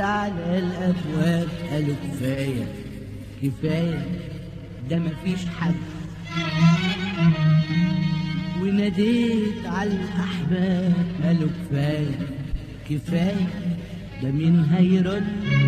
على الأبواب قالوا كفاية كفاية ده مفيش حد وناديت على الأحباب قالوا كفاية كفاية ده مين هيرد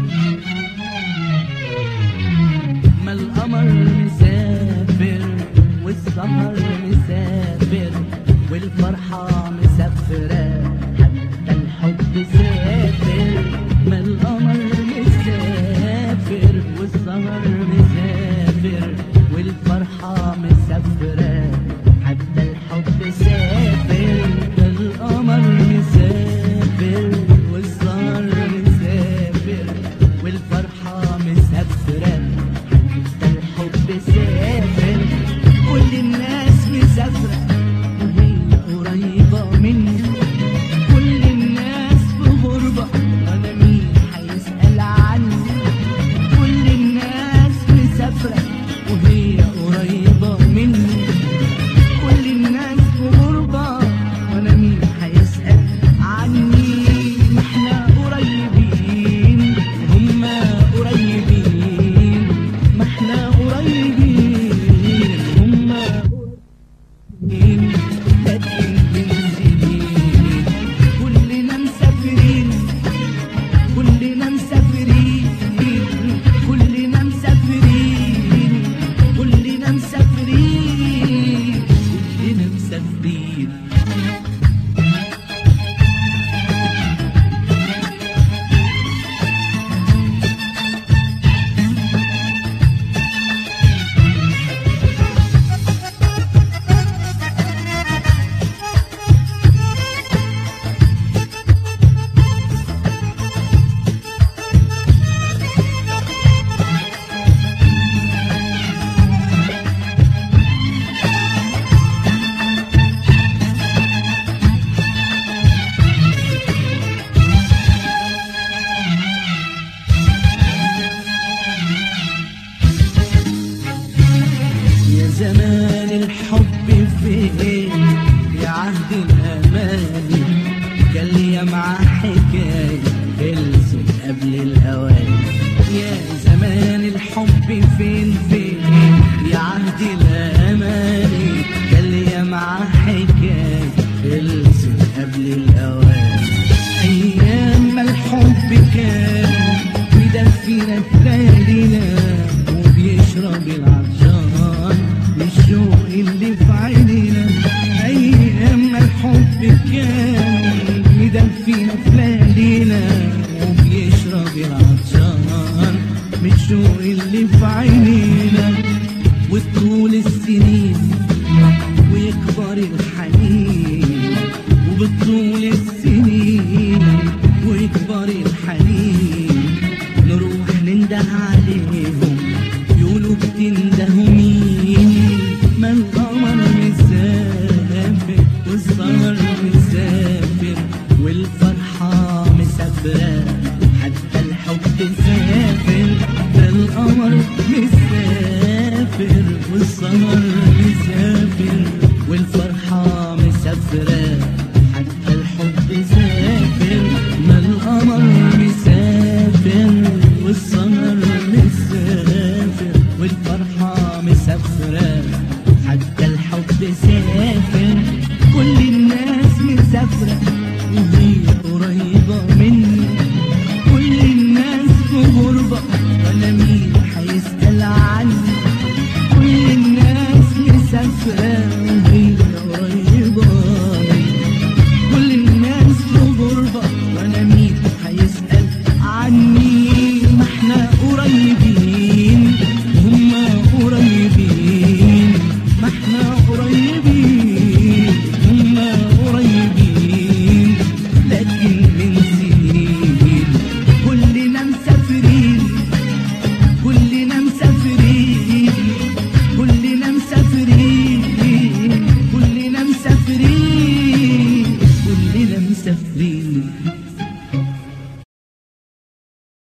ما القمر مسافر والسهر مسافر والفرحة مسافرة حتى الحب سافر ما القمر مسافر والسهر مسافر والفرحة مسافرة حتى الحب سافر ما القمر مسافر والسهر مسافر والفرحة مسافرة حتى الحب سافر كل الناس مسافرة وهي قريبة مني كل الناس في غربة أنا مين هيسأل عني كل الناس مسافرة وهي قريبة مني كل الناس في غربة وأنا مين هيسأل عني ما احنا قريبين هما قريبين ما احنا قريبين هما قريبين لكن بنزلين كلنا مسافرين كلنا مسافرين كلنا مسافرين كلنا مسافرين كلنا مسافرين يا زمان الحب فين يا عهد الأماني كان ليا معاه حكاية خلصت قبل الأوان يا زمان الحب فين فين يا عهد الأماني كان ليا معاه حكاية خلصت قبل الأوان أيام ما الحب كان مدفينا ليالينا وبيشرب العطشان الشوق اللي في عينينا أيام ما الحب كان مدفينا في ليالينا وبيشرب العطشان من الشوق اللي في عينينا وطول السنين ويكبر الحنين وبطول السنين ويكبر الحنين نروح ننده عليهم يقولوا بتندهوا مين ما القمر مسافر والسهر مسافر والفرحة مسافرة حتى الحب سافر ده القمر مسافر والسهر مسافر والفرحة مسافرة حتى الحب سافر ما القمر مسافر والسهر مسافر والفرحة مسافرة حتى الحب سافر كل الناس مسافرة وهي قريبة مني كل الناس في غربة ولا مين هيسأل